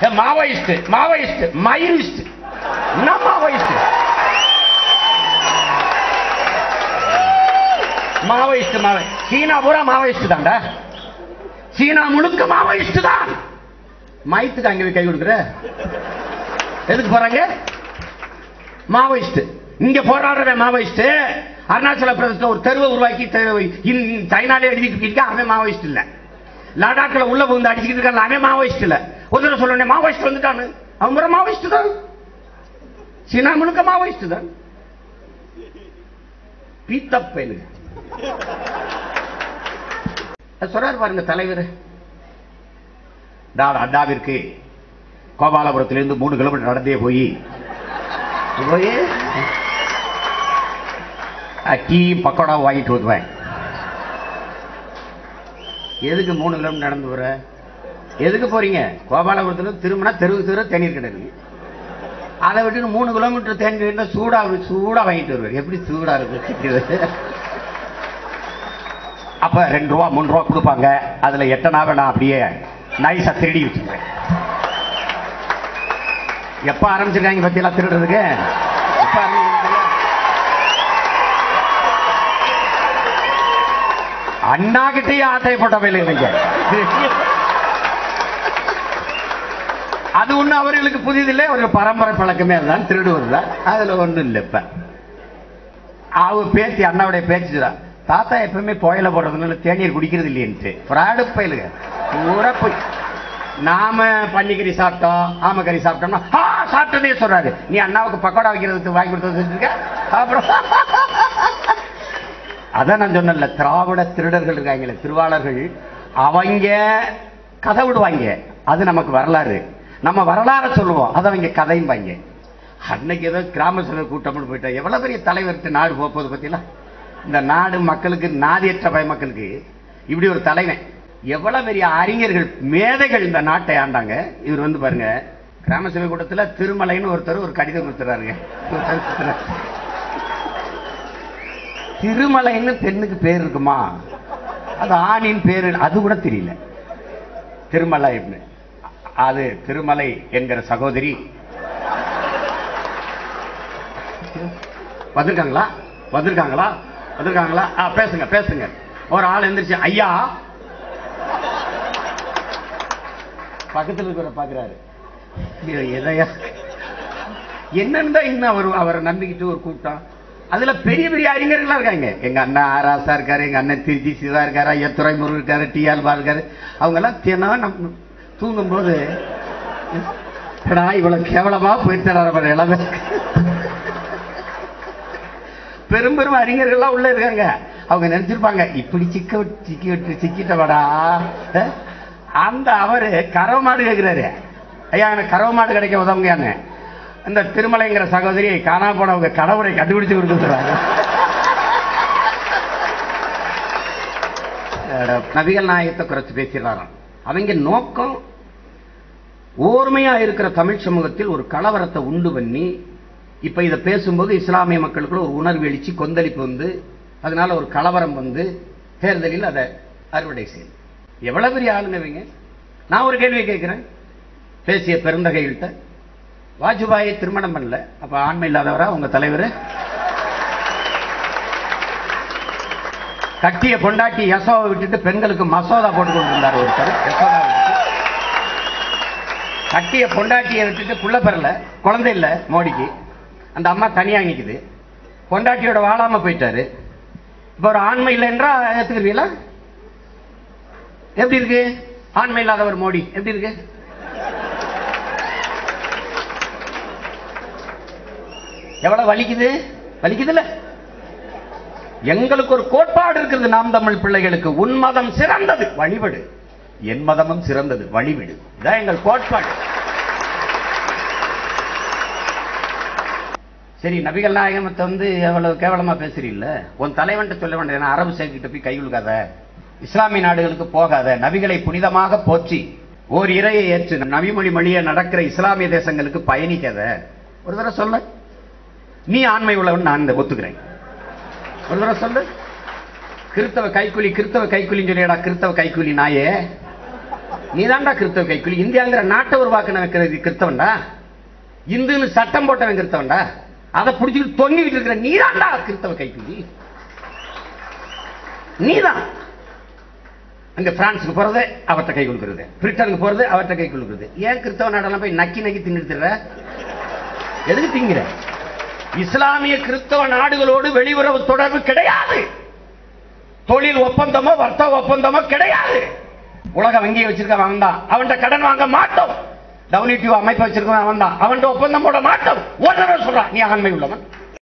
Maoist Maoist மயிரிஸ்ட் என்ன Maoist Maoist மாவோ சீனா பூரா Maoist தான்டா சீனா முழுக்க மாவோயிஸ்ட் தான் மயத்துக்கு அங்க போய் கை கொடுக்குற எதுக்கு போறாங்க மாவோயிஸ்ட் இங்க போராடுறவன் மாவோயிஸ்ட் அருணாச்சல பிரதேசத்துல ஒரு தெருவை உருவாக்கி தெரு- இன்- சைனாலே எழுதிட்டு இருக்க அவன் மாவோயிஸ்ட் இல்ல லடாக்ல உள்ள புகுந்து அடிச்சுக்கிட்டு இருக்கான் அவன் மாவோயிஸ்ட் இல்ல ஒரு தடவை சொல்லணும் மாவோயிஸ்ட் வந்துட்டானு அவன் முறை மாவோயிஸ்ட் தான் சீனா முழுக்க மாவோயிஸ்ட் தான் பீத்தப்பேனு சொல்றாரு பாருங்க தலைவர் டாடா அண்ணாவிற்கு கோபாலபுரத்திலிருந்து மூணு கிலோமீட்டர் நடந்தே போய் போய் அஹ், டீ பக்கோடா வாங்கிட்டு வருவேன் எதுக்கு மூணு கிலோமீட்டர் நடந்து போற எதுக்கு போறீங்க கோபாலபுரத்துல திரும்பினா தெருவுக்கு தெரு தேநீர் கடை இருக்கு அதை விட்டு மூணு கிலோமீட்டர் தேநீர் இருந்தா சூடா சூடா வாங்கிட்டு வருவார் எப்படி சூடா இருக்கு அப்ப ரெண்டு ரூபா மூணு ரூபா கொடுப்பாங்க அதுல எட்டனாவை நான் அப்படியே நைஸா திருடி வச்சுக்குவேன் எப்ப ஆரம்பிச்சிருக்காங்க பத்தி எல்லாம் திருடுறதுக்கு எப்ப ஆரம்பிச்சிருக்காங்க? அண்ணா கிட்டயே ஆட்டை போட்ட வேலை இல்லைங்க அது ஒண்ணு அவர்களுக்கு புதிதில்லை ஒரு பரம்பரை பழக்கமே அதுதான் திருடுவதுதான் அதுல ஒண்ணும் இல்லை இப்ப அவ பேத்தி அண்ணாவுடைய பேச்சுதான் தாத்தா எப்பவுமே புயல போடுறதுனால தேநீர் குடிக்கிறது இல்லையன்ட்டு ஃப்ராடு பயிலுங்க பூரா போய் நாம பன்னிக்கறி சாப்பிட்டோம் ஆமக்கறி சாப்பிட்டோம்னா ஆ சாப்பிட்டதே சொல்றாரு நீ அண்ணாவுக்கு பக்கோடா வைக்கிறதுக்கு வாங்கி கொடுத்தது செஞ்சிருக்க அப்புறம் அதான் நான் சொன்னேன்ல திராவிட திருடர்கள் இருக்காங்களே திருவாளர்கள் அவங்க கதை விடுவாங்க அது நமக்கு வரலாறு நம்ம வரலாறு சொல்லுவோம் அதை அவங்க கதைம்பாங்க அன்னைக்கு ஏதோ கிராம சபை கூட்டம்னு போயிட்டா எவ்வளவு பெரிய தலைவர்கிட்ட நாடு போக போகுது பத்திலாம் இந்த நாடு மக்களுக்கு நாதியற்ற பய மக்களுக்கு இப்படி ஒரு தலைவன் எவ்வளவு பெரிய அறிஞர்கள் மேதைகள் இந்த நாட்டை ஆண்டாங்க இவர் வந்து பாருங்க கிராம சபை கூட்டத்துல திருமலைன்னு ஒருத்தர் ஒரு கடிதம் கொடுத்துறாருங்க திருமலைன்னு பெண்ணுக்கு பேர் இருக்குமா அது ஆணின் பேரு அது கூட தெரியல திருமலை அது திருமலை என்கிற சகோதரி வந்திருக்காங்களா வந்திருக்காங்களா வந்திருக்காங்களா ஆ, பேசுங்க பேசுங்க ஒரு ஆள் எந்திரிச்சு ஐயா பக்கத்துல இருக்கிற பாக்குறாரு இது எதையா என்னன்னு தான் இன்னும் அவர் அவரை நம்பிக்கிட்டு ஒரு கூட்டம் அதுல பெரிய பெரிய அறிஞர்களா இருக்காங்க எங்க அண்ணன் ஆராசா இருக்காரு எங்க அண்ணன் திருச்சி சிவா இருக்காரு ஐயா துறைமுருகன் இருக்காரு டி ஆல்பா இருக்காரு அவங்க எல்லாம் தினம் நம்ம தூங்கும் போது "எடா, இவ்வளவு கேவலமா போயிட்டு நம்ம இளமை பெரும் பெரும் அறிஞர்கள்லாம் உள்ள இருக்காங்க அவங்க நினைச்சிருப்பாங்க இப்படி சிக்க விட்டு சிக்கி விட்டு சிக்கிட்டவடா அஹ்? அந்த அவரு கறவை மாடு கேட்கிறாரு ஐயா எனக்கு கறவை மாடு கிடைக்க உதவுங்கன்னு இந்த திருமலைங்கிற சகோதரி காணா போனவங்க கடவுளை கண்டுபிடிச்சு கொடுத்துறாங்க நபிகள் நாயகத்தை குறைச்சு பேசிடுறாராம் அவங்க நோக்கம் ஓர்மையா இருக்கிற தமிழ் சமூகத்தில் ஒரு கலவரத்தை உண்டு பண்ணி இப்ப இதை பேசும்போது இஸ்லாமிய மக்களுக்குள்ள ஒரு உணர்வு எழுச்சி கொந்தளிப்பு வந்து அதனால ஒரு கலவரம் வந்து தேர்தலில் அதை அறுவடை செய்யும் எவ்வளவு பெரிய ஆளுங்க இவங்க நான் ஒரு கேள்வி கேட்கிறேன் பேசிய பெருந்தகைகள்கிட்ட வாஜ்பாயை திருமணம் பண்ணல அப்ப ஆண்மை இல்லாதவரா உங்க தலைவர் கட்டிய பொண்டாட்டி யசோவை விட்டுட்டு பெண்களுக்கு மசோதா போட்டு கொண்டிருந்தார் ஒருத்தர் யசோதா விட்டுட்டு. கட்டிய பொண்டாட்டியை விட்டுட்டு புள்ள பெறல குழந்தை இல்ல மோடிக்கு அந்த அம்மா தனியா நிக்குது பொண்டாட்டியோட வாழாம போயிட்டாரு இப்ப ஒரு ஆண்மை இல்லைன்றா ஏத்துக்கிறீங்களா எப்படி இருக்கு ஆண்மை இல்லாதவர் மோடி எப்படி இருக்கு எவ்வளவு வலிக்குது வலிக்குதுல்ல எங்களுக்கு ஒரு கோட்பாடு இருக்குது நாம் தமிழ் பிள்ளைகளுக்கு உன் மதம் சிறந்தது வழிபடு என் மதமும் சிறந்தது வழிவிடு இதான் எங்கள் கோட்பாடு சரி நபிகள் நாயகமத்தை வந்து எவ்வளவு கேவலமா பேசுறீல்ல உன் தலைவன்ட்ட சொல்ல வேண்டிய அரபு சேக்கிட்ட போய் கை உழுகாத இஸ்லாமிய நாடுகளுக்கு போகாத நபிகளை புனிதமாக போற்றி ஓர் இறையை ஏற்று நபிமொழி மொழிய நடக்கிற இஸ்லாமிய தேசங்களுக்கு பயணிக்காத ஒரு தடவை சொல்ல நீ ஆண்மை உள்ளவன் நான் இந்த ஒத்துக்கிறேன் ஒரு தடவை சொல்லு கிறிஸ்தவ கைக்கூலி கிறிஸ்தவ கைக்கூலின்னு சொல்லியடா கிறிஸ்தவ கைக்கூலி நாயே நீதான்டா கிறிஸ்தவ கைக்குலி இந்தியாங்கிற நாட்டை உருவாக்கின வைக்கிறது கிறிஸ்தவன்டா இந்துன்னு சட்டம் போட்டவன் கிறிஸ்தவன்டா அதை பிடிச்சிட்டு தொங்கிட்டு இருக்கிற நீதான்டா கிறிஸ்தவ கைக்குலி நீதான் அங்க பிரான்ஸுக்கு போறது அவர்கிட்ட கை கொடுக்கறது பிரிட்டனுக்கு போறது அவர்கிட்ட கை கொடுக்கறது ஏன் கிறிஸ்தவ நாடெல்லாம் போய் நக்கி நக்கி தின்னுடுற எதுக்கு திங்கிற இஸ்லாமிய கிறிஸ்தவ நாடுகளோடு வெளியுறவு தொடர்பு கிடையாது தொழில் ஒப்பந்தமோ வர்த்தக ஒப்பந்தமோ கிடையாது உலக வங்கியை வச்சிருக்கவன் அவன் தான் அவன்கிட்ட கடன் வாங்க மாட்டோம் டபிள்யூடிஓ அமைப்பு வச்சிருக்கவன் அவன் தான் அவன்கிட்ட ஒப்பந்தம் போட மாட்டோம் ஒரு தடவை சொல்றான் நீ ஆண்மை உள்ளவன்